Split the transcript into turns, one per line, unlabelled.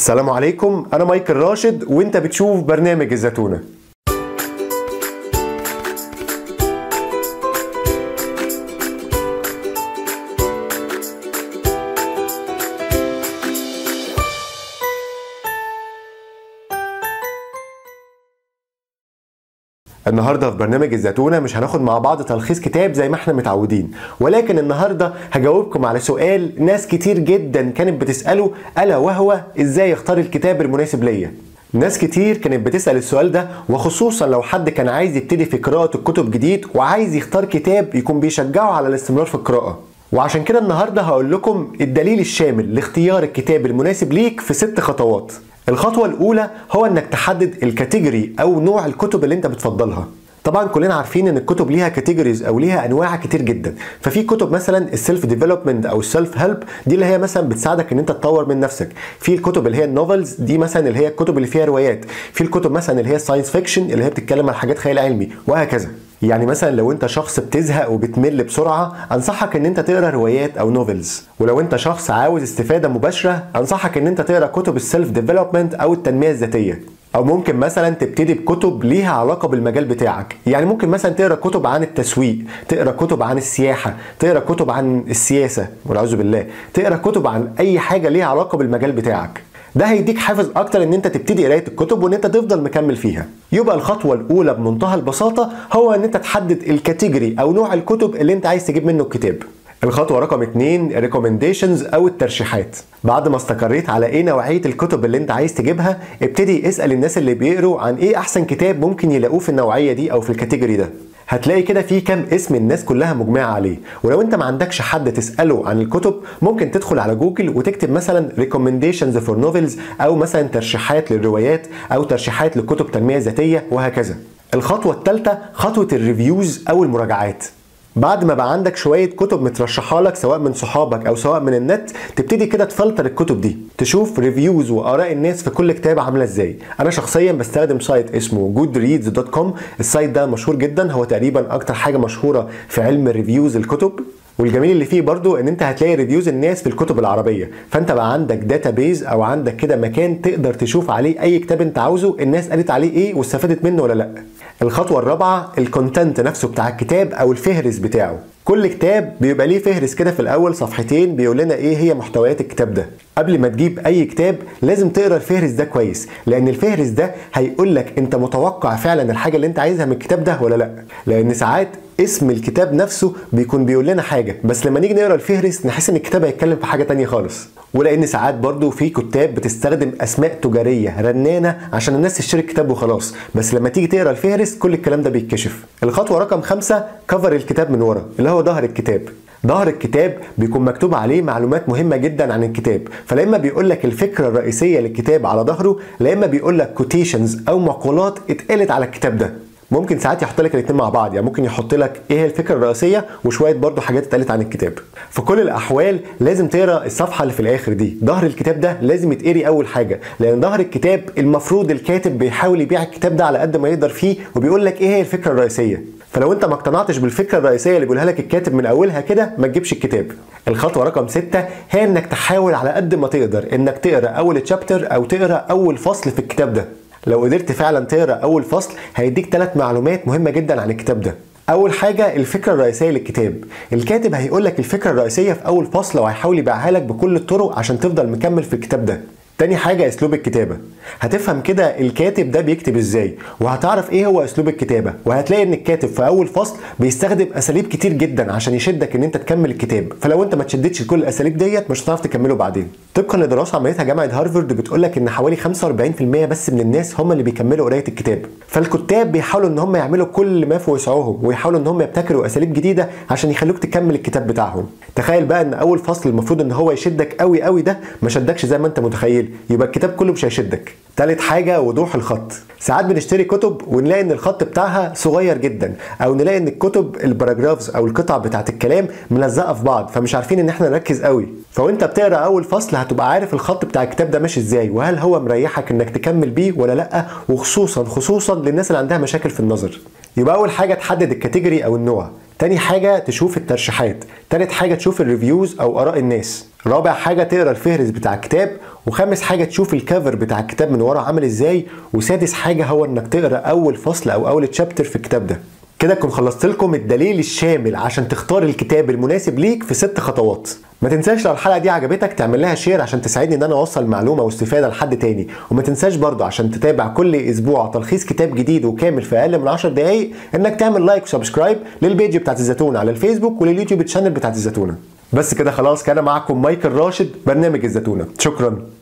السلام عليكم انا مايكل راشد وانت بتشوف برنامج الزتونه النهارده في برنامج الزتونه مش هناخد مع بعض تلخيص كتاب زي ما احنا متعودين ولكن النهارده هجاوبكم على سؤال ناس كتير جدا كانت بتساله الا وهو ازاي اختار الكتاب المناسب ليا ناس كتير كانت بتسال السؤال ده وخصوصا لو حد كان عايز يبتدي في قراءه الكتب جديد وعايز يختار كتاب يكون بيشجعه على الاستمرار في القراءه وعشان كده النهارده هقول لكم الدليل الشامل لاختيار الكتاب المناسب ليك في ست خطوات الخطوة الأولى هو إنك تحدد الكاتيجوري أو نوع الكتب اللي أنت بتفضلها. طبعا كلنا عارفين ان الكتب ليها كاتيجوريز او ليها انواع كتير جدا ففي كتب مثلا السيلف ديفلوبمنت او السيلف هيلب دي اللي هي مثلا بتساعدك ان انت تطور من نفسك في الكتب اللي هي النوفلز دي مثلا اللي هي الكتب اللي فيها روايات في الكتب مثلا اللي هي الساينس فيكشن اللي هي بتتكلم عن حاجات خيال علمي وهكذا يعني مثلا لو انت شخص بتزهق وبتمل بسرعه انصحك ان انت تقرا روايات او نوفلز ولو انت شخص عاوز استفاده مباشره انصحك ان انت تقرا كتب السيلف ديفلوبمنت او التنميه الذاتيه او ممكن مثلا تبتدي بكتب ليها علاقه بالمجال بتاعك يعني ممكن مثلا تقرا كتب عن التسويق تقرا كتب عن السياحه تقرا كتب عن السياسه والعياذ بالله تقرا كتب عن اي حاجه ليها علاقه بالمجال بتاعك ده هيديك حافز اكتر ان انت تبتدي قرايه الكتب وان انت تفضل مكمل فيها يبقى الخطوه الاولى بمنتهى البساطه هو ان انت تحدد الكاتيجوري او نوع الكتب اللي انت عايز تجيب منه الكتاب الخطوة رقم اتنين ريكومنديشنز أو الترشيحات بعد ما استقريت على ايه نوعية الكتب اللي انت عايز تجيبها ابتدي اسأل الناس اللي بيقروا عن ايه أحسن كتاب ممكن يلاقوه في النوعية دي أو في الكاتيجوري ده هتلاقي كده في كام اسم الناس كلها مجمعة عليه ولو انت ما عندكش حد تسأله عن الكتب ممكن تدخل على جوجل وتكتب مثلا recommendations for novels او مثلا ترشيحات للروايات او ترشيحات لكتب تنمية ذاتية وهكذا الخطوة الثالثة خطوة الريفيوز او المراجعات بعد ما بقى عندك شويه كتب مترشحه لك سواء من صحابك او سواء من النت تبتدي كده تفلتر الكتب دي تشوف ريفيوز واراء الناس في كل كتاب عامله ازاي انا شخصيا بستخدم سايت اسمه goodreads.com السايت ده مشهور جدا هو تقريبا اكتر حاجه مشهوره في علم ريفيوز الكتب والجميل اللي فيه برضو ان انت هتلاقي ريفيوز الناس في الكتب العربيه فانت بقى عندك داتابيز او عندك كده مكان تقدر تشوف عليه اي كتاب انت عاوزه الناس قالت عليه ايه واستفادت منه ولا لا الخطوه الرابعه الكونتنت نفسه بتاع الكتاب او الفهرس بتاعه كل كتاب بيبقى ليه فهرس كده في الاول صفحتين بيقول لنا ايه هي محتويات الكتاب ده قبل ما تجيب اي كتاب لازم تقرا الفهرس ده كويس لان الفهرس ده هيقول لك انت متوقع فعلا الحاجه اللي انت عايزها من الكتاب ده ولا لا لان ساعات اسم الكتاب نفسه بيكون بيقول لنا حاجه بس لما نيجي نقرا الفهرس نحس ان الكتاب هيتكلم في حاجه تانية خالص ولان ساعات برضو في كتاب بتستخدم اسماء تجاريه رنانه عشان الناس تشتري الكتاب وخلاص بس لما تيجي تقرا الفهرس كل الكلام ده بيتكشف الخطوه رقم خمسة كفر الكتاب من ورا اللي هو ظهر الكتاب ظهر الكتاب بيكون مكتوب عليه معلومات مهمة جدا عن الكتاب فلا إما بيقول لك الفكرة الرئيسية للكتاب على ظهره لا إما بيقول لك كوتيشنز أو مقولات اتقالت على الكتاب ده ممكن ساعات يحط لك الاثنين مع بعض يعني ممكن يحط لك ايه هي الفكره الرئيسيه وشويه برضو حاجات اتقالت عن الكتاب في كل الاحوال لازم تقرا الصفحه اللي في الاخر دي ظهر الكتاب ده لازم يتقري اول حاجه لان ظهر الكتاب المفروض الكاتب بيحاول يبيع الكتاب ده على قد ما يقدر فيه وبيقول لك ايه هي الفكره الرئيسيه فلو انت ما اقتنعتش بالفكره الرئيسيه اللي بيقولها لك الكاتب من اولها كده ما تجيبش الكتاب الخطوه رقم ستة هي انك تحاول على قد ما تقدر انك تقرا اول تشابتر او تقرا اول فصل في الكتاب ده لو قدرت فعلا تقرا اول فصل هيديك ثلاث معلومات مهمه جدا عن الكتاب ده اول حاجه الفكره الرئيسيه للكتاب الكاتب هيقول لك الفكره الرئيسيه في اول فصل وهيحاول يبيعها لك بكل الطرق عشان تفضل مكمل في الكتاب ده تاني حاجة اسلوب الكتابة هتفهم كده الكاتب ده بيكتب ازاي وهتعرف ايه هو اسلوب الكتابة وهتلاقي ان الكاتب في اول فصل بيستخدم اساليب كتير جدا عشان يشدك ان انت تكمل الكتاب فلو انت ما تشدتش كل الاساليب ديت مش هتعرف تكمله بعدين طبقا لدراسة عملتها جامعة هارفارد بتقول لك ان حوالي 45% بس من الناس هم اللي بيكملوا قراية الكتاب فالكتاب بيحاولوا ان هم يعملوا كل ما في وسعهم ويحاولوا ان هم يبتكروا اساليب جديدة عشان يخلوك تكمل الكتاب بتاعهم تخيل بقى ان اول فصل المفروض ان هو يشدك قوي قوي ده ما شدكش زي ما انت متخيل يبقى الكتاب كله مش هيشدك تالت حاجة وضوح الخط ساعات بنشتري كتب ونلاقي ان الخط بتاعها صغير جدا او نلاقي ان الكتب الباراجرافز او القطع بتاعت الكلام ملزقه في بعض فمش عارفين ان احنا نركز قوي فوانت بتقرا اول فصل هتبقى عارف الخط بتاع الكتاب ده ماشي ازاي وهل هو مريحك انك تكمل بيه ولا لا وخصوصا خصوصا للناس اللي عندها مشاكل في النظر يبقى اول حاجه تحدد الكاتيجوري او النوع تاني حاجة تشوف الترشيحات تالت حاجة تشوف الريفيوز أو آراء الناس رابع حاجة تقرا الفهرس بتاع الكتاب وخامس حاجة تشوف الكفر بتاع الكتاب من ورا عامل ازاي وسادس حاجة هو انك تقرا أول فصل أو أول تشابتر في الكتاب ده كده اكون خلصت لكم الدليل الشامل عشان تختار الكتاب المناسب ليك في ست خطوات ما تنساش لو الحلقه دي عجبتك تعمل لها شير عشان تساعدني ان انا اوصل معلومه واستفاده لحد تاني وما تنساش برضو عشان تتابع كل اسبوع تلخيص كتاب جديد وكامل في اقل من 10 دقائق انك تعمل لايك وسبسكرايب للبيج بتاعت الزيتونه على الفيسبوك ولليوتيوب تشانل بتاعت الزيتونه بس كده خلاص كان معاكم مايكل راشد برنامج الزيتونه شكرا